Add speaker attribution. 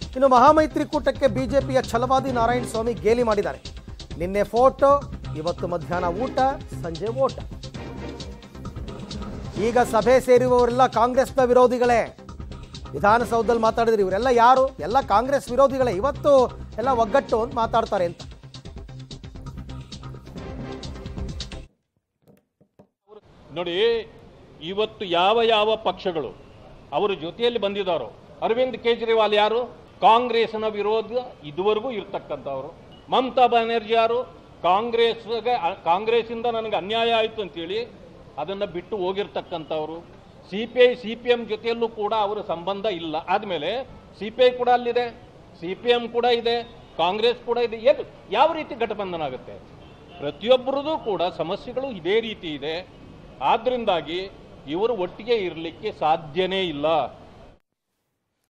Speaker 1: ಇನ್ನು ಮಹಾಮೈತ್ರಿಕೂಟಕ್ಕೆ ಬಿಜೆಪಿಯ ಛಲವಾದಿ ನಾರಾಯಣ ಸ್ವಾಮಿ ಗೇಲಿ ಮಾಡಿದ್ದಾರೆ ನಿನ್ನೆ ಫೋಟೋ ಇವತ್ತು ಮಧ್ಯಾಹ್ನ ಊಟ ಸಂಜೆ ಓಟ ಈಗ ಸಭೆ ಸೇರುವವರೆಲ್ಲ ಕಾಂಗ್ರೆಸ್ನ ವಿರೋಧಿಗಳೇ ವಿಧಾನಸೌಧದಲ್ಲಿ ಮಾತಾಡಿದ್ರು ಇವರೆಲ್ಲ ಯಾರು ಎಲ್ಲ ಕಾಂಗ್ರೆಸ್ ವಿರೋಧಿಗಳೇ ಇವತ್ತು ಎಲ್ಲ ಒಗ್ಗಟ್ಟು ಅಂತ ಮಾತಾಡ್ತಾರೆ ಅಂತ
Speaker 2: ನೋಡಿ ಇವತ್ತು ಯಾವ ಯಾವ ಪಕ್ಷಗಳು ಅವರ ಜೊತೆಯಲ್ಲಿ ಬಂದಿದ್ದಾರೋ ಅರವಿಂದ್ ಕೇಜ್ರಿವಾಲ್ ಯಾರು ಕಾಂಗ್ರೆಸ್ನ ವಿರೋಧ ಇದುವರೆಗೂ ಇರ್ತಕ್ಕಂಥವ್ರು ಮಮತಾ ಬ್ಯಾನರ್ಜಿ ಯಾರು ಕಾಂಗ್ರೆಸ್ಗೆ ಕಾಂಗ್ರೆಸ್ಸಿಂದ ನನಗೆ ಅನ್ಯಾಯ ಆಯಿತು ಅಂತೇಳಿ ಅದನ್ನು ಬಿಟ್ಟು ಹೋಗಿರ್ತಕ್ಕಂಥವ್ರು C P I C P M ಜೊತೆಯಲ್ಲೂ ಕೂಡ ಅವರ ಸಂಬಂಧ ಇಲ್ಲ ಆದಮೇಲೆ ಸಿ ಪಿ ಐ ಕೂಡ ಅಲ್ಲಿದೆ ಸಿ ಪಿ ಎಂ ಕೂಡ ಇದೆ ಕಾಂಗ್ರೆಸ್ ಕೂಡ ಇದೆ ಏನು ಯಾವ ರೀತಿ ಗಠಬಂಧನ ಆಗುತ್ತೆ ಪ್ರತಿಯೊಬ್ಬರದು ಕೂಡ ಸಮಸ್ಯೆಗಳು ಇದೇ ರೀತಿ ಇದೆ ಆದ್ರಿಂದಾಗಿ ಇವರು ಒಟ್ಟಿಗೆ ಇರಲಿಕ್ಕೆ ಸಾಧ್ಯನೇ ಇಲ್ಲ